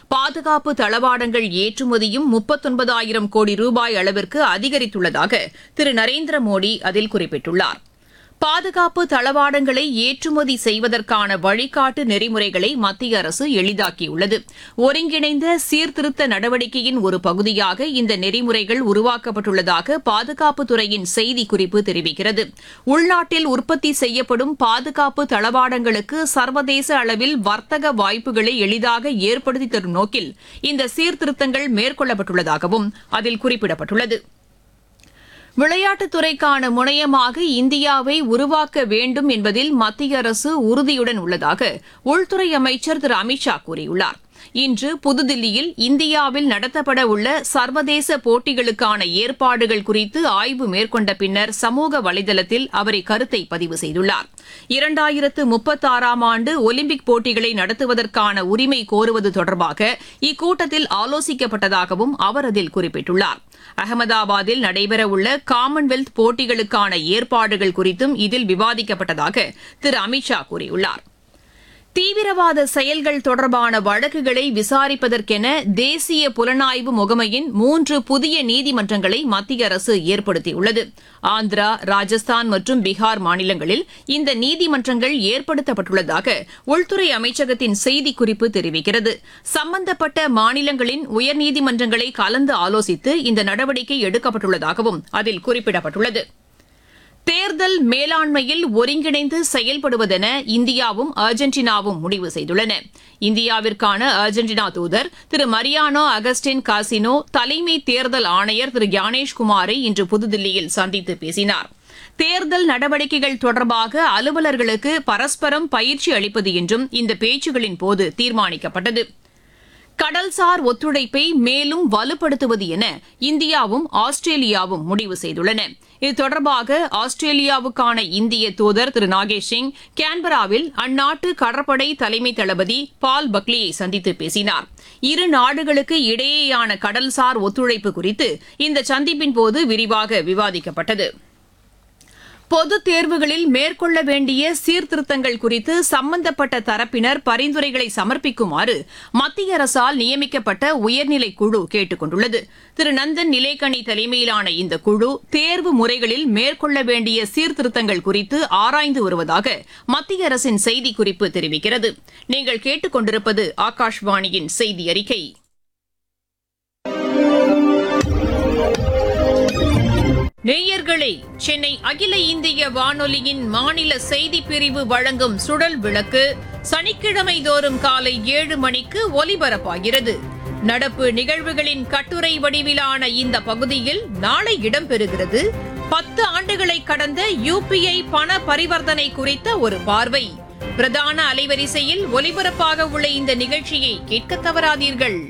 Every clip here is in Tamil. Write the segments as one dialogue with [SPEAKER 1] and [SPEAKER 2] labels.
[SPEAKER 1] பாதுகாப்பு தளவாடங்கள் ஏற்றுமதியும் முப்பத்தொன்பதாயிரம் கோடி ரூபாய் அளவிற்கு அதிகரித்துள்ளதாக திரு நரேந்திர மோடி அதில் குறிப்பிட்டுள்ளார் பாதுகாப்பு தளவாடங்களை ஏற்றுமதி செய்வதற்கான வழிகாட்டு நெறிமுறைகளை மத்திய அரசு எளிதாக்கியுள்ளது ஒருங்கிணைந்த சீர்திருத்த நடவடிக்கையின் ஒரு பகுதியாக இந்த நெறிமுறைகள் உருவாக்கப்பட்டுள்ளதாக பாதுகாப்புத்துறையின் செய்திக்குறிப்பு தெரிவிக்கிறது உள்நாட்டில் உற்பத்தி செய்யப்படும் பாதுகாப்பு தளவாடங்களுக்கு சர்வதேச அளவில் வர்த்தக வாய்ப்புகளை எளிதாக ஏற்படுத்தி தரும் நோக்கில் இந்த சீர்திருத்தங்கள் மேற்கொள்ளப்பட்டுள்ளதாகவும் அதில் குறிப்பிடப்பட்டுள்ளது விளையாட்டுத் துறைக்கான முனையமாக இந்தியாவை உருவாக்க வேண்டும் என்பதில் மத்திய அரசு உறுதியுடன் உள்ளதாக உள்துறை அமைச்சர் திரு அமித்ஷா கூறியுள்ளார் இன்று புதுதில்லியில் இந்தியாவில் நடத்தப்பட உள்ள சர்வதேச போட்டிகளுக்கான ஏற்பாடுகள் குறித்து ஆய்வு மேற்கொண்ட பின்னர் சமூக வலைதளத்தில் அவர் இக்கருத்தை பதிவு செய்துள்ளார் இரண்டாயிரத்து முப்பத்தாறாம் ஆண்டு ஒலிம்பிக் போட்டிகளை நடத்துவதற்கான உரிமை கோருவது தொடர்பாக இக்கூட்டத்தில் ஆலோசிக்கப்பட்டதாகவும் அவர் அதில் குறிப்பிட்டுள்ளார் அகமதாபாத்தில் நடைபெறவுள்ள காமன்வெல்த் போட்டிகளுக்கான ஏற்பாடுகள் குறித்தும் இதில் விவாதிக்கப்பட்டதாக திரு அமித்ஷா கூறியுள்ளார் தீவிரவாத செயல்கள் தொடர்பான வழக்குகளை விசாரிப்பதற்கென தேசிய புலனாய்வு முகமையின் மூன்று புதிய நீதிமன்றங்களை மத்திய அரசு ஏற்படுத்தியுள்ளது ஆந்திரா ராஜஸ்தான் மற்றும் பீகார் மாநிலங்களில் இந்த நீதிமன்றங்கள் ஏற்படுத்தப்பட்டுள்ளதாக உள்துறை அமைச்சகத்தின் செய்திக்குறிப்பு தெரிவிக்கிறது சம்பந்தப்பட்ட மாநிலங்களின் உயர்நீதிமன்றங்களை கலந்து ஆலோசித்து இந்த நடவடிக்கை எடுக்கப்பட்டுள்ளதாகவும் அதில் குறிப்பிடப்பட்டுள்ளது தேர்தல் மேலாண்மையில் ஒருங்கிணைந்து செயல்படுவதென இந்தியாவும் அர்ஜென்டினாவும் முடிவு செய்துள்ளன இந்தியாவிற்கான அர்ஜென்டினா தூதர் திரு மரியானோ அகஸ்டின் காசினோ தலைமை தேர்தல் ஆணையர் திரு ஞானேஷ்குமாரை இன்று புதுதில்லியில் சந்தித்து பேசினார் தேர்தல் நடவடிக்கைகள் தொடர்பாக அலுவலர்களுக்கு பரஸ்பரம் பயிற்சி அளிப்பது என்றும் இந்த பேச்சுகளின் போது தீர்மானிக்கப்பட்டது கடல்சார் ஒத்துழைப்பை மேலும் வலுப்படுத்துவது என இந்தியாவும் ஆஸ்திரேலியாவும் முடிவு செய்துள்ளன இது தொடர்பாக ஆஸ்திரேலியாவுக்கான இந்திய தூதர் திரு நாகேஷ் சிங் கேன்பராவில் அந்நாட்டு கடற்படை தலைமை தளபதி பால் பக்லியை சந்தித்து பேசினார் இரு நாடுகளுக்கு இடையேயான கடல்சார் ஒத்துழைப்பு குறித்து இந்த சந்திப்பின் போது விரிவாக விவாதிக்கப்பட்டது பொதுத் தேர்வுகளில் மேற்கொள்ள வேண்டிய சீர்திருத்தங்கள் குறித்து சம்பந்தப்பட்ட தரப்பினர் பரிந்துரைகளை சமர்ப்பிக்குமாறு மத்திய அரசால் நியமிக்கப்பட்ட உயர்நிலை குழு கேட்டுக் கொண்டுள்ளது திரு நந்தன் நிலேக்கணி தலைமையிலான இந்த குழு தேர்வு முறைகளில் மேற்கொள்ள வேண்டிய சீர்திருத்தங்கள் குறித்து ஆராய்ந்து வருவதாக மத்திய அரசின் செய்திக்குறிப்பு தெரிவிக்கிறது நீங்கள் கேட்டுக் கொண்டிருப்பது ஆகாஷ்வாணியின் செய்தி அறிக்கை நேயர்களே சென்னை அகில இந்திய வானொலியின் மாநில செய்திப் பிரிவு வழங்கும் சுடல் விளக்கு சனிக்கிழமை தோறும் காலை ஏழு மணிக்கு ஒலிபரப்பாகிறது நடப்பு நிகழ்வுகளின் கட்டுரை வடிவிலான இந்த பகுதியில் நாளை இடம்பெறுகிறது பத்து ஆண்டுகளை கடந்த யுபிஐ பண பரிவர்த்தனை குறித்த ஒரு பார்வை பிரதான அலைவரிசையில் ஒலிபரப்பாக உள்ள இந்த நிகழ்ச்சியை கேட்க தவறாதீர்கள்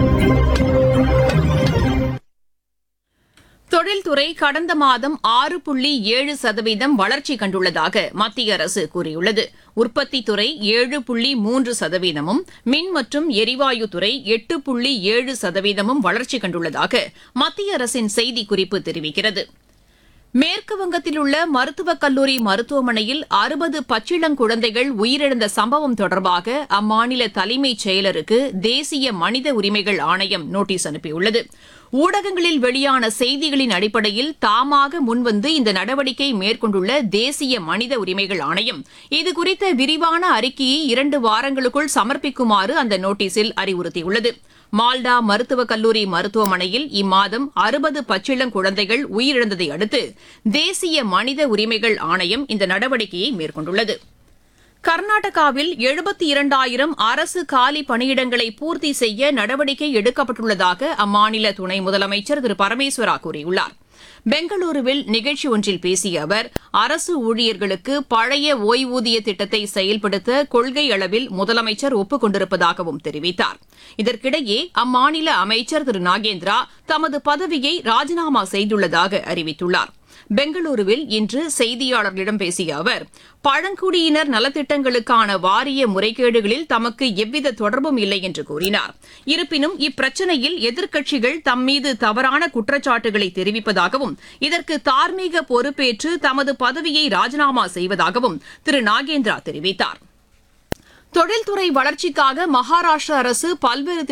[SPEAKER 1] தொழில்துறை கடந்த மாதம் ஆறு புள்ளி ஏழு சதவீதம் வளர்ச்சி கண்டுள்ளதாக மத்திய அரசு கூறியுள்ளது உற்பத்தித் துறை ஏழு புள்ளி மூன்று சதவீதமும் மின் மற்றும் எரிவாயு துறை எட்டு புள்ளி ஏழு சதவீதமும் வளர்ச்சி கண்டுள்ளதாக மத்திய அரசின் செய்திக்குறிப்பு தெரிவிக்கிறது மேற்கு வங்கத்தில் உள்ள மருத்துவக் கல்லூரி மருத்துவமனையில் அறுபது பச்சிளங்குழந்தைகள் உயிரிழந்த சம்பவம் தொடர்பாக அம்மாநில தலைமைச் செயலருக்கு தேசிய மனித உரிமைகள் ஆணையம் நோட்டீஸ் அனுப்பியுள்ளது ஊடகங்களில் வெளியான செய்திகளின் அடிப்படையில் தாமாக முன்வந்து இந்த நடவடிக்கை மேற்கொண்டுள்ள தேசிய மனித உரிமைகள் ஆணையம் இதுகுறித்த விரிவான அறிக்கையை இரண்டு வாரங்களுக்குள் சமர்ப்பிக்குமாறு அந்த நோட்டீஸில் அறிவுறுத்தியுள்ளது மால்டா மருத்துவக் கல்லூரி மருத்துவமனையில் இம்மாதம் அறுபது பச்சிளங்குழந்தைகள் உயிரிழந்ததை அடுத்து தேசிய மனித உரிமைகள் ஆணையம் இந்த நடவடிக்கையை மேற்கொண்டுள்ளது கர்நாடகாவில் எழுபத்தி இரண்டாயிரம் அரசு காலி பணியிடங்களை பூர்த்தி செய்ய நடவடிக்கை எடுக்கப்பட்டுள்ளதாக அம்மாநில துணை முதலமைச்சர் திரு பரமேஸ்வரா கூறியுள்ளார் பெங்களூருவில் நிகழ்ச்சி ஒன்றில் பேசிய அவர் அரசு ஊழியர்களுக்கு பழைய ஓய்வூதிய திட்டத்தை செயல்படுத்த கொள்கை அளவில் முதலமைச்சர் ஒப்புக் கொண்டிருப்பதாகவும் தெரிவித்தார் இதற்கிடையே அம்மாநில அமைச்சர் திரு நாகேந்திரா தமது பதவியை ராஜினாமா செய்துள்ளதாக அறிவித்துள்ளார் பெங்களூருவில் இன்று செய்தியாளர்களிடம் பேசிய அவர் பழங்குடியினர் நலத்திட்டங்களுக்கான வாரிய முறைகேடுகளில் தமக்கு எவ்வித தொடர்பும் இல்லை என்று கூறினார் இருப்பினும் இப்பிரச்சினையில் எதிர்க்கட்சிகள் தம்மீது தவறான குற்றச்சாட்டுகளை தெரிவிப்பதாகவும் இதற்கு தார்மீக பொறுப்பேற்று தமது பதவியை ராஜினாமா செய்வதாகவும் திரு நாகேந்திரா தெரிவித்தார் தொழில்துறை வளர்ச்சிக்காக மகாராஷ்டிரா அரசு பல்வேறு